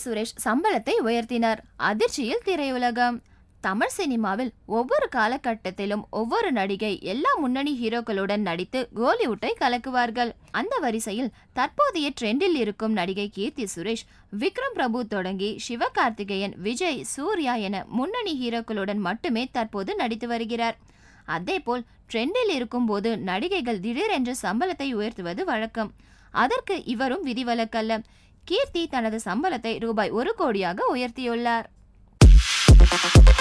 சுரேஷ் சம்பளத்தை உயர்த்தினார் அதிர்ச்சியில் திரையுலகம் தமிழ் சினிமாவில் ஒவ்வொரு காலகட்டத்திலும் ஒவ்வொரு நடிகை எல்லா முன்னணி ஹீரோக்களுடன் நடித்து கோலிவுட்டை கலக்குவார்கள் அந்த வரிசையில் தற்போதைய ட்ரெண்டில் இருக்கும் நடிகை கீர்த்தி சுரேஷ் விக்ரம் பிரபு தொடங்கி சிவகார்த்திகேயன் விஜய் சூர்யா என முன்னணி ஹீரோக்களுடன் மட்டுமே தற்போது நடித்து வருகிறார் அதேபோல் ட்ரெண்டில் இருக்கும்போது நடிகைகள் திடீரென்று சம்பளத்தை உயர்த்துவது வழக்கம் அதற்கு இவரும் விதிவிலக்கல்ல கீர்த்தி தனது சம்பளத்தை ரூபாய் ஒரு கோடியாக உயர்த்தியுள்ளார்